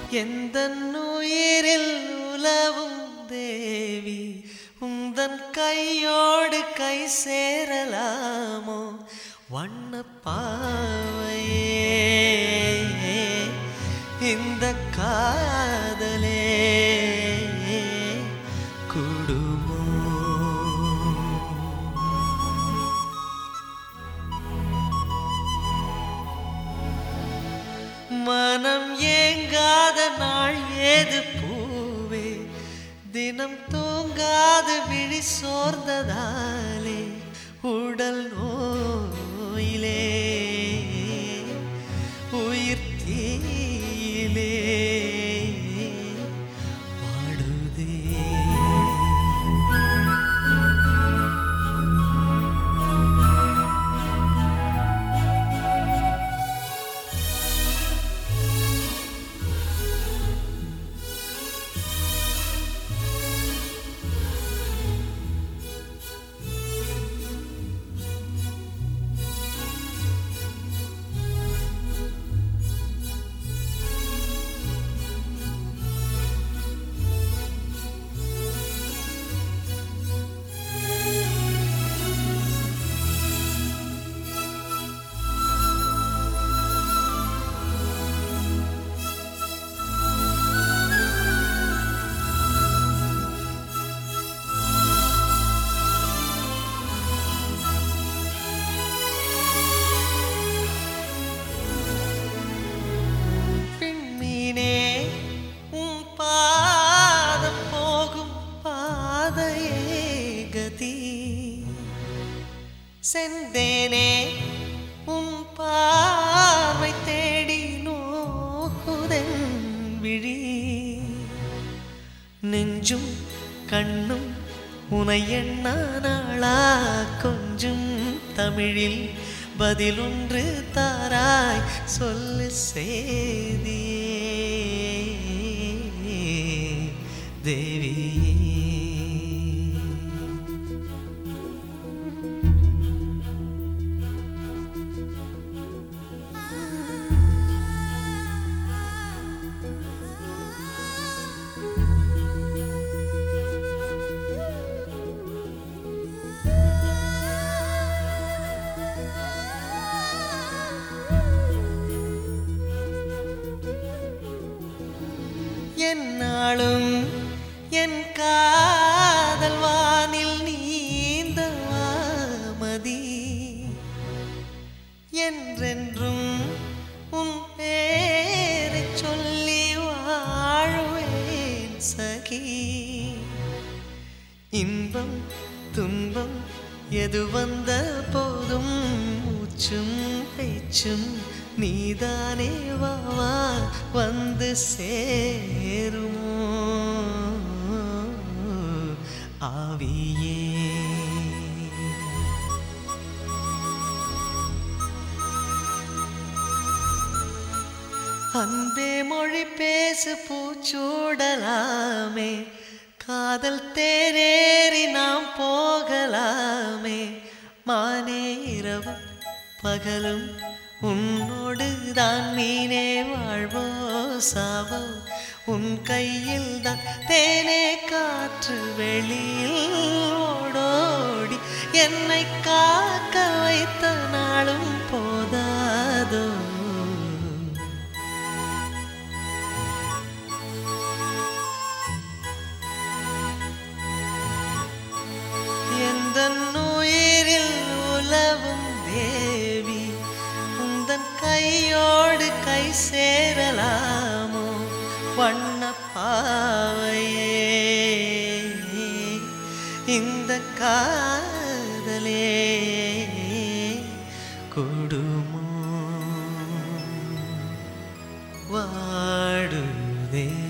எந்த உயிரில் உலவும் தேவி உந்தன் கையோடு கை சேரலாமோ வண்ண பாவையே இந்த காதலே குடுமோ மனம் ஏங்காத நாள் ஏது பூவே தினம் தூங்காது விழி சோர்ந்ததாலே உடல் நோயிலே உயிர் தீயிலே வாடுதே விண்மீனே உன் பாதம் போகும் பாதையே கதி செந்தேனே உன் பார்வை தேடி நோக்குதன் விழி நெஞ்சும் கண்ணும் உனை எண்ண நாளா கொஞ்சும் தமிழில் பதிலொன்று தாராய் சொல்லு செய்தியே தேவியே என்னாலும் என் காதல் வானில் நீந்த மதி என்றென்றும் உன் பேரை சொல்லி வாழ்வேன் சகி இன்பம் துன்பம் எது வந்த போதும் மூச்சும் பேச்சும் நீதானே வா வா வந்து சேருமோ ஆவியே அன்பே மொழி பேசு பூச்சூடலாமே காதல் தேரேறி நாம் போகலாமே மானே இரவு பகலும் உன்னோடு தான் மீனே வாழ்வோ சாவோ உன் கையில் தான் தேனே காற்று வெளியில் ஓடோடி என்னை காக்க வைத்த நாளும் போதாதோ எந்த உயிரில் உலவும் தேவி உந்தன் கையோடு கை சேரலாமோ வண்ண பாவையே இந்த காதலே கொடுமோ வாடுதே